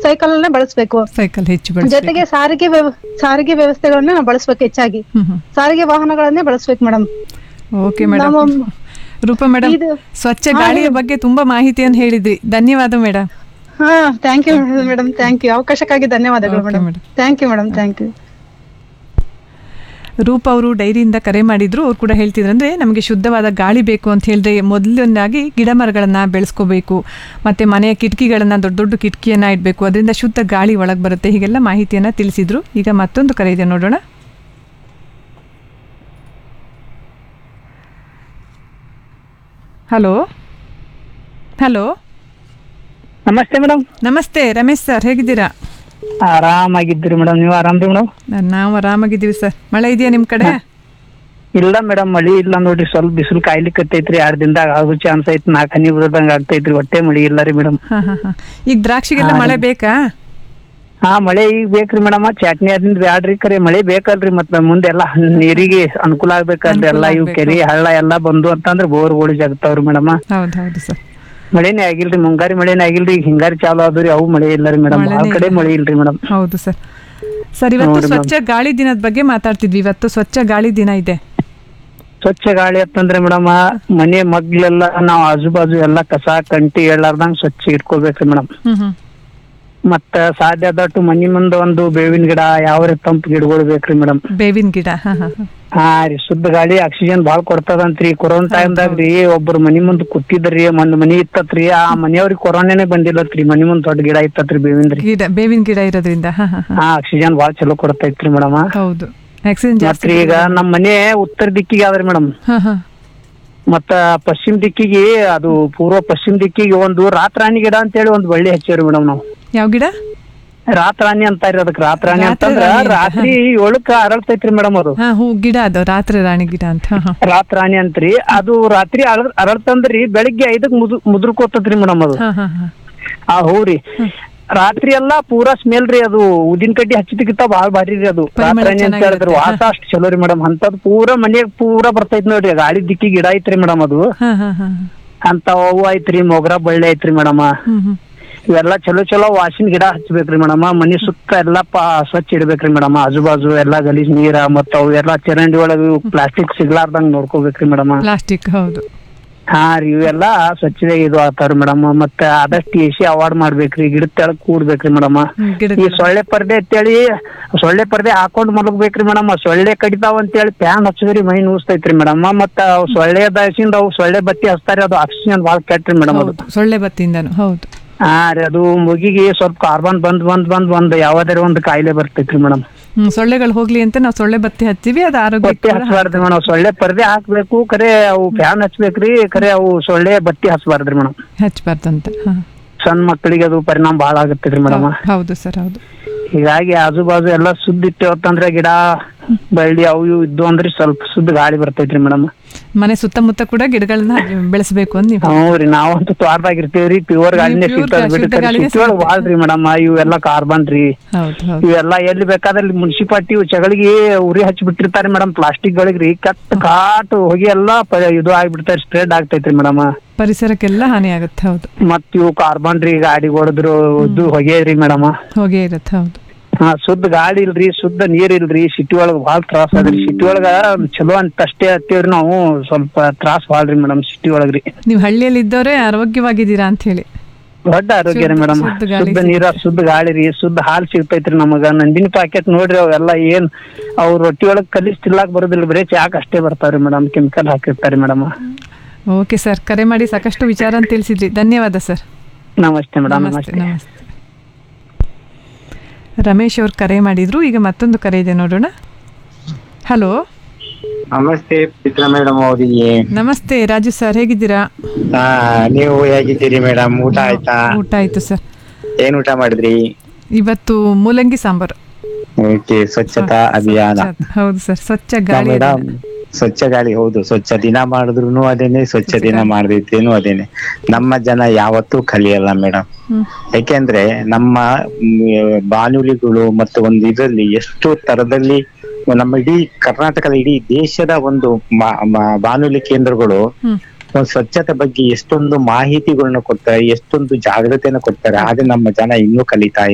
Cycle ಅನ್ನ ಬಳಸಬೇಕು cycle ಹೆಚ್ಚು ಬಳಸಿ ಜೊತೆಗೆ ಸಾರಿಗೆ ವ್ಯವ- ಸಾರಿಗೆ ವ್ಯವಸ್ಥೆಗಳನ್ನ ನಾವು ಬಳಸ್ಬೇಕು ಹೆಚ್ಚಾಗಿ ಹ್ಮ್ ಹ್ಮ್ ಸಾರಿಗೆ ವಾಹನಗಳನ್ನೇ ಬಳಸ್ಬೇಕು ಮೇಡಮ್ ಓಕೆ ಮೇಡಮ್ ನಮ್ಮ ರೂಪಾ ಮೇಡಮ್ ಇದು ಸ್ವಚ್ಛ ಗಾಳಿಯ ಬಗ್ಗೆ ತುಂಬಾ ಮಾಹಿತಿಯನ್ನು ಹೇಳಿದ್ರಿ ಧನ್ಯವಾದ ಮೇಡಮ್ ಹಾ thank you madam thank you ಅವಕಾಶಕ್ಕಾಗಿ ಧನ್ಯವಾದಗಳು Okay, madam madam. Thank you madam thank you Rupa ಅವರು ಡೈರಿಯಿಂದ ಕರೆ ಮಾಡಿದ್ರು ಅವ್ರು ಕೂಡ ಹೇಳ್ತಿದ್ರು ಅಂದರೆ ನಮಗೆ ಶುದ್ಧವಾದ ಗಾಳಿ ಬೇಕು ಅಂತ ಹೇಳಿದ್ರೆ ಮೊದಲನೇದಾಗಿ ಗಿಡ ಮರಗಳನ್ನು ಬೆಳೆಸ್ಕೋಬೇಕು ಮತ್ತು ಮನೆಯ ಕಿಟಕಿಗಳನ್ನು ದೊಡ್ಡ ದೊಡ್ಡ ಕಿಟಕಿಯನ್ನು ಇಡಬೇಕು ಅದರಿಂದ ಶುದ್ಧ ಗಾಳಿ ಒಳಗೆ ಬರುತ್ತೆ ಹೀಗೆಲ್ಲ ಮಾಹಿತಿಯನ್ನು ತಿಳಿಸಿದ್ರು ಈಗ ಮತ್ತೊಂದು ಕರೆ ಇದೆ ನೋಡೋಣ ಹಲೋ ಹಲೋ ನಮಸ್ತೆ ಮೇಡಮ್ ನಮಸ್ತೆ ರಮೇಶ್ ಸರ್ ಹೇಗಿದ್ದೀರಾ ಆರಾಮಾಗಿದ್ದೀರಿ ಮೇಡಮ್ ನೀವು ಆರಾಮ್ರಿ ಮೇಡಮ್ ನಾವು ಆರಾಮಾಗಿದ್ದೀವಿ ಸರ್ ಮಳೆ ಇದೆಯಾ ನಿಮ್ಮ ಕಡೆ ಇಲ್ಲ ಮೇಡಮ್ ಮಳಿ ಇಲ್ಲ ನೋಡ್ರಿ ಸ್ವಲ್ಪ ಬಿಸಿಲು ಕಾಯ್ಲಿಕ್ಕತ್ತೈತ್ರಿ ಎರಡ್ ದಿನದಾಗ ಆಗೋ ಚಾನ್ಸ್ ಐತಿ ನಾಲ್ಕು ಹನಿ ಬರೋದಂಗ ಆಗ್ತೈತ್ರಿ ಹೊಟ್ಟೆ ಮಳಿ ಇಲ್ಲ ರೀ ಮೇಡಮ್ ಹಾಂ ಹಾಂ ಹಾಂ ಈಗ ದ್ರಾಕ್ಷಿಗೆಲ್ಲ ಹಾ, ಮಳೆ ಬೇಕಾ ಹಾ ಮಳೆ ಈಗ ಬೇಕ್ರಿ ಮೇಡಮ್ ಚಟ್ನಿ ಅದಿಂದ ಬ್ಯಾಡ್ರಿ ಕರೆ ಮಳೆ ಬೇಕಲ್ರಿ ಮತ್ತ ಮುಂದೆಲ್ಲ ನೀರಿಗೆ ಅನುಕೂಲ ಆಗ್ಬೇಕಲ್ರಿ ಎಲ್ಲ ಇವ್ ಅನುಕೂಲ ಕೆರಿ ಹಳ್ಳ ಎಲ್ಲಾ ಬಂದು ಅಂತಂದ್ರ ಬೋರ್ಗಳು ಜಗತಾವ್ರಿ ಮೇಡಮ್ ಹೌದು ಹೌದು ಸರ್ ಮಳೆನೇ ಆಗಿಲ್ರಿ ಮುಂಗಾರಿ ಮಳೆನೇ ಆಗಿಲ್ರಿ ಈಗ ಹಿಂಗಾರಿ ಚಾಲು ಆದ್ರಿ ಅವು ಮಳೆ ಇಲ್ಲ ರೀ ಮೇಡಮ್ ಮಳೆನೇ ಆ ಕಡೆ ಇಲ್ಲ. ಮಳೆ ಇಲ್ರಿ ಮೇಡಮ್ ಹೌದು ಸರ್ ಸರ್ ಇವತ್ತು ನೋಡಿ ಸ್ವಚ್ಛ ಗಾಳಿ ದಿನದ ಬಗ್ಗೆ ಮಾತಾಡ್ತಿದ್ವಿ ಇವತ್ತು ಸ್ವಚ್ಛ ಗಾಳಿ ದಿನ ಇದೆ ಸ್ವಚ್ಛ ಗಾಳಿ ಅಂತಂದ್ರೆ ಮೇಡಮ್ ಮನೆ ಮಗ್ಲೆಲ್ಲ ನಾವ್ ಆಜು ಬಾಜು ಎಲ್ಲಾ ಕಸ ಕಂಟಿ ಹೇಳಾರ್ದಂಗ್ ಸ್ವಚ್ಛ ಇಟ್ಕೋಬೇಕ್ರಿ ಮೇಡಮ್ ಹ್ಮ್ ಹ್ಮ್ ಮತ್ತ ಸಾಧ್ಯ ಆದಷ್ಟು ಮನಿ ಮುಂದ ಒಂದು ಬೇವಿನ ಗಿಡ ಯಾವ ತಂಪು ಗಿಡಗಳು ಬೇಕ್ರಿ ಮೇಡಮ್ ಬೇವಿನ ಗಿಡ ಹಾ ಹಾ ಹಾ. ಹಾ ರೀ ಶುದ್ಧ ಗಾಳಿ ಆಕ್ಸಿಜನ್ ಬಾಳ್ ಕೊಡ್ತದಂತ್ರಿ ಕೊರೋನಾ ಟೈಮ್ದಾಗ ರೀ ಒಬ್ರು ಮನಿ ಮುಂದ್ ಕೂತಿದ್ರಿ ಒಂದ್ ಮನಿ ಇತ್ತತ್ರಿ ಆ ಮನಿಯವ್ರಿಗೆ ಕೊರೋನಾನೇ ಬಂದಿಲ್ಲತ್ರಿ ಮನಿ ಮುಂದ್ ದೊಡ್ಡ ಗಿಡ ಇತ್ತತ್ರಿ ಬೇವಿಂದ್ರಿ ಗಿಡ ಬೇವಿನ ಗಿಡ ಇರೋದ್ರಿಂದ ಹಾ ಹಾ ಹಾ ಹಾ ಆಕ್ಸಿಜನ್ ಬಾಳ್ ಚಲೋ ಕೊಡ್ತೈತ್ರಿ ಮೇಡಮ್ ಹೌದು ಆಕ್ಸಿಜನ್ ಜಾಸ್ತಿ ಮತ್ರಿ ಈಗ ನಮ್ ಮನೆ ಉತ್ತರ ದಿಕ್ಕಿಗೆ ಆದ್ರಿ ಮೇಡಮ್ ಹಾ ಹಾ ಮತ್ತ ಪಶ್ಚಿಮ ದಿಕ್ಕಿಗೆ ಅದು ಪೂರ್ವ ಪಶ್ಚಿಮ ದಿಕ್ಕಿಗೆ ಒಂದು ರಾತ್ರಾಣಿ ಗಿಡ ಅಂತೇಳಿ ಒಂದ್ ಬಳ್ಳಿ ಹಚ್ಚೇವ್ರಿ ಮೇಡಮ್ ನಾವು ಯಾವ ಗಿಡ ರಾತ್ರಾಣಿ ಅಂತಾರ್ರಿ ಅದಕ್ ರಾತ್ರಾಣಿ ಅಂತಂದ್ರ ರಾತ್ರಿ ರಾಣಿ ಅಂತ, ರಾತ್ರಿ ಏಳಕ್ಕ ಅರಳ್ತೈತ್ರಿ ಮೇಡಮ್ ಅದು ಹಾ ಹೂ ಗಿಡ ಅದು ರಾತ್ರಿ ರಾಣಿ ಗಿಡ ಅಂತ ಹಾ ಹಾ ರಾತ್ರಾಣಿ ಅಂತ್ರಿ ಅದು ರಾತ್ರಿ ಅರಳ್ ಅರಳ್ತಂದ್ರಿ ಬೆಳಿಗ್ಗೆ ಐದಕ್ ಮುದ್ ಮುದ್ರಕೋತತ್ರಿ ಮೇಡಮ್ ಅದು ಹಾ ಹಾ ಹಾ ಆ ಹೂರಿ ರಾತ್ರಿ ಎಲ್ಲಾ ಪೂರಾ ಸ್ಮೆಲ್ ರೀ ಅದು ಉದಿನ ಕಡ್ಡಿ ಹಚ್ಚಿದಕ್ಕಿಂತ ಬಾಳ್ ಭಾರಿ ರೀ ಅದು ಪರಿಮಳ ರಾತ್ರಾಣಿ ಅಂತ ಹೇಳಿದ್ರು ಚೆನ್ನಾಗಿರುತ್ತೆ. ವಾಸ ಅಷ್ಟ್ ಚಲೋ ರೀ ಮೇಡಮ್ ಅಂತದ್ ಪೂರಾ ಮನ್ಯಾಗ ಪೂರಾ ಬರ್ತೈತ್ ನೋಡ್ರಿ ಗಾಳಿ ದಿಕ್ಕಿ ಗಿಡ ಐತ್ರಿ ಮೇಡಮ್ ಅದು ಹಾ ಹಾ ಹಾ ಅಂತ ಹೂವು ಐತ್ರಿ ಮೊಗರ ಬಳ್ಳಿ ಐತ್ರಿ ಮೇಡಮ್ ಹ್ಮ್ ಹ್ಮ್ ಇವೆಲ್ಲ ಚಲೋ ಚಲೋ ವಾಸಿನ ಗಿಡ ಹಚ್ಬೇಕ್ರಿ ಮೇಡಮ್ ಮನಿ ಸುತ್ತ ಎಲ್ಲಾ ಪಾ ಸ್ವಚ್ಛ ಇಡ್ಬೇಕ್ರಿ ಮೇಡಮ್ ಆಜು ಬಾಜು ಎಲ್ಲಾ ಗಲೀಜ್ ನೀರ ಮತ್ತ ಅವು ಎಲ್ಲಾ ಚರಂಡಿ ಒಳಗ ಪ್ಲಾಸ್ಟಿಕ್ ಸಿಗ್ಲಾರ್ದಂಗ್ ನೋಡ್ಕೋಬೇಕ್ರಿ ಮೇಡಮ್ ಪ್ಲಾಸ್ಟಿಕ್ ಹೌದು ಹಾ ರೀ ಇವೆಲ್ಲಾ ಸ್ವಚ್ಛತೆ ಇದು ಆತಾವ್ರಿ ಮೇಡಮ್ ಮತ್ತ ಆದಷ್ಟು ಎಸಿ ಅವಾಯ್ಡ್ ಮಾಡ್ಬೇಕ್ರಿ ಗಿಡದ ತೆಳಗ್ ಕೂಡ್ಬೇಕ್ರಿ ಮೇಡಮ್ ಹ್ಮ್, ಗಿಡದ ಈ ಸೊಳ್ಳೆ ಪರ್ದೆ ಅಂತೇಳಿ ಸೊಳ್ಳೆ ಪರ್ದೆ ಹಾಕೊಂಡ್ ಮಲಗ್ಬೇಕ್ರಿ ಮೇಡಮ್ ಸೊಳ್ಳೆ ಕಡಿತಾವ ಅಂತೇಳಿ ಫ್ಯಾನ್ ಹಚ್ಚಿದ್ರಿ ಮೈ ನೂಸ್ತೈತ್ರಿ ಮೇಡಮ್ ಮತ್ತ ಅವ್ ಸೊಳ್ಳೆ ದಯಸಿಂದ ಅವು ಸೊಳ್ಳೆ ಬತ್ತಿ ಹಚ್ತಾರಿ ಅದು ಆಕ್ಸಿಜನ್ ಬಾಳ್ ಕೆಟ್ರಿ ಮೇಡಮ್ ಅದು ಹೌದು ಸೊಳ್ಳೆ ಬತ್ತಿಯಿಂದನು ಹೌದು ಹಾ ರೀ ಅದು ಮುಗಿಗೆ ಸ್ವಲ್ಪ ಕಾರ್ಬನ್ ಬಂದ್ ಬಂದ್ ಬಂದ್ ಬಂದ್ ಯಾವ್ದಾರ ಒಂದು ಕಾಯಿಲೆ ಬರ್ತೈತ್ರಿ ಮೇಡಮ್ ಹ್ಮ್ ಸೊಳ್ಳೆಗಳು ಹೋಗ್ಲಿ ಅಂತ ನಾವು ಸೊಳ್ಳೆ ಬತ್ತಿ ಹಚ್ತೀವಿ ಅದು ಆರೋಗ್ಯ ಬತ್ತಿ ಹಚ್ಬಾರ್ದ್ರಿ ಮೇಡಮ್ ಸೊಳ್ಳೆ ಪರ್ದೆ ಹಾಕ್ಬೇಕು ಖರೆ ಅವು ಫ್ಯಾನ್ ಹಚ್ಬೇಕ್ರಿ ಖರೆ ಅವು ಸೊಳ್ಳೆ ಬತ್ತಿ ಹಚ್ಬಾರ್ದ್ರಿ ಮೇಡಮ್ ಹಚ್ಬಾರ್ದಂತ ಹಾ ಸಣ್ಣ ಮಕ್ಕಳಿಗೆ ಅದು ಪರಿಣಾಮ ಬಾಳ ಆಗತ್ತೈತ್ರಿ ಮೇಡಮ್ ಹೌದು ಸರ್ ಹೌದು ಹೀಗಾಗಿ ಆಜು ಬಾಜು ಎಲ್ಲಾ ಸುದ್ದ ಇಟ್ಟೇವತ್ತಂದ್ರೆ ಗಿಡ ಬಳ್ಳಿ ಅವು ಇವು ಇದ್ದು ಅಂದ್ರೆ ಸ್ವಲ್ಪ ಶುದ್ಧ ಗಾಳಿ ಬರ್ತೈತ್ರಿ ಮೇಡಮ್ ಮನೆ ಸುತ್ತಮುತ್ತ ಕೂಡ ಗಿಡಗಳನ್ನ ಬೆಳೆಸಬೇಕು ಅಂತ ನೀವು ಹ್ಞೂ ರೀ ನಾವಂತೂ ತೋಟದಾಗ ಇರ್ತೀವ್ರಿ ಪ್ಯೂರ್ ಗಾಳಿನೇ pure ಸಿಗ್ತದ ಶುದ್ಧ ಬಿಡ್ರಿ ಗಾಳಿನೇ ಸಿಟಿ ಒಳಗ್ ಬಾಳ್ರಿ ಮೇಡಮ್ ಇವೆಲ್ಲ ಕಾರ್ಬನ್ ರೀ ಹೌದು ಹೌದು ಇವೆಲ್ಲ ಎಲ್ಲಿ ಬೇಕಾದ್ರೆ ಮುನ್ಸಿಪಾಲ್ಟಿ ಚಗಳಿಗೆ ಉರಿ ಹಚ್ಚಿ ಬಿಟ್ಟಿರ್ತಾರೆ ಮೇಡಮ್ ಪ್ಲಾಸ್ಟಿಕ್ ಗಳಿಗ್ರಿ ಕೆಟ್ಟ ಕಾಟ್ ಹೋಗಿ ಎಲ್ಲಾ ಪ- ಇದು ಆಗ್ಬಿಡ್ತಾರೆ ಸ್ಪ್ರೆಡ್ ಆಗ್ತೈತ್ರಿ ಮೇಡಮ್ ಪರಿಸರಕ್ಕೆಲ್ಲ ಹಾನಿ ಆಗುತ್ತೆ ಹೌದು ಮತ್ ಇವು ಕಾರ್ಬನ್ ರೀ ಗಾಡಿ ಹೊಡೆದ್ರು ಇದು ಹೊಗೆ ರೀ ಮೇಡಮ್ ಹೋಗೇ ಇರುತ್ತೆ ಹೌದು ಹಾ ಶುದ್ಧ ಗಾಳಿ ಇಲ್ರಿ ಶುದ್ಧ ನೀರ್ ಇಲ್ರಿ ಸಿಟಿ ಒಳಗ ಬಾಳ ತ್ರಾಸ ಅದ್ರಿ ಸಿಟಿ ಒಳಗ ಚಲೋ ಅಂತ ಅಷ್ಟೇ ಹತ್ತೀವ್ರಿ ನಾವು ಸ್ವಲ್ಪ ತ್ರಾಸ ಬಾಳ್ರಿ ಮೇಡಮ್ ಸಿಟಿ ಒಳಗ್ರಿ ನೀವು ಹಳ್ಳಿಯಲ್ಲಿ ಇದ್ದವರೇ ಆರೋಗ್ಯವಾಗಿದ್ದೀರಾ ಅಂತ ಹೇಳಿ ದೊಡ್ಡ ಆರೋಗ್ಯ ರೀ ಶುದ್ಧ- ಮೇಡಮ್ ಶುದ್ಧ ಗಾಳಿ ಶುದ್ಧ ನೀರ ಶುದ್ಧ ಗಾಳಿ ರೀ ಶುದ್ಧ ಹಾಲ್ ಸಿಗ್ತೈತ್ರಿ ನಮಗ ನಂದಿನಿ ಪ್ಯಾಕೆಟ್ ನೋಡ್ರಿ ಅವೆಲ್ಲ ಏನ್ ಅವ್ ರೊಟ್ಟಿ ಒಳಗ್ ಕಲಿಸ್ ತಿನ್ಲಾಕ್ ಬರೋದಿಲ್ಲ ಬರೀ ಚಾಕ್ ಅಷ್ಟೇ ಬರ್ತಾವ್ರಿ ಮೇಡಮ್ ಕೆಮಿಕಲ್ ಹಾಕಿರ್ತಾರಿ ಮೇಡಮ್ ಓಕೆ ಸರ್ ಕರೆ ಮಾಡಿ ಸಾಕಷ್ಟು ವಿಚಾರ ಅಂತ ತಿಳಿಸಿದ್ರಿ ಧನ್ಯವಾದ ಸರ್ ನಮಸ್ತೆ ಮೇಡಮ್ ನಮಸ್ತೆ ನಮಸ್ತೆ ನಮಸ್ತೆ ರಮೇಶ್ ಅವ್ರು ಕರೆ ಮಾಡಿದ್ರು ಈಗ ಮತ್ತೊಂದು ಕರೆ ಇದೆ ನೋಡೋಣ ಹಲೋ ನಮಸ್ತೆ ಚಿತ್ರ ಮೇಡಮ್ ಅವರಿಗೆ ನಮಸ್ತೆ ರಾಜು ಸರ್ ಹೇಗಿದ್ದೀರಾ ಹಾ ನೀವು ಹೇಗಿದ್ದೀರಿ ಮೇಡಮ್ ಊಟ ಆಯ್ತಾ ಊಟ ಆಯ್ತು ಸರ್ ಏನ್ ಊಟ ಮಾಡಿದ್ರಿ ಇವತ್ತು ಮೂಲಂಗಿ ಸಾಂಬಾರು ಓಕೆ ಸ್ವಚ್ಛತಾ ಅಭಿಯಾನ ಸ್ವಚ್ಛ- ಹೌದು ಸರ್ ಸ್ವಚ್ಛ ಗಾಳಿ ಮೇಡಮ್ ಸ್ವಚ್ಛ ಗಾಳಿ ಹೌದು ಸ್ವಚ್ಛ ದಿನ ಮಾಡಿದ್ರು ಅದೇನೆ ಸ್ವಚ್ಛ ದಿನ ಮಾಡದಿದ್ದೇನು ಅದೇನೆ ನಮ್ಮ ಜನ ಯಾವತ್ತೂ ಕಲಿಯಲ್ಲ ಮೇಡಮ್ ಹ್ಮ್. ಯಾಕೆಂದ್ರೆ ನಮ್ಮ ಮ್, ಬಾನುಲಿಗಳು ಮತ್ತು ಒಂದು ಇದರಲ್ಲಿ ಎಷ್ಟು ತರದಲ್ಲಿ ನಮ್ಮ ಇಡೀ ಕರ್ನಾಟಕದ ಇಡೀ ದೇಶದ ಒಂದು ಮಾ- ಮಾ- ಬಾನುಲಿ ಕೇಂದ್ರಗಳು ಹ್ಮ್. ಒಂದು ಸ್ವಚ್ಛತೆ ಬಗ್ಗೆ ಎಷ್ಟೊಂದು ಮಾಹಿತಿಗಳನ್ನ ಕೊಡ್ತಾರೆ ಎಷ್ಟೊಂದು ಜಾಗೃತಿಯನ್ನು ಕೊಡ್ತಾರೆ ಆದ್ರೆ ನಮ್ಮ ಜನ ಇನ್ನೂ ಕಲಿತಾ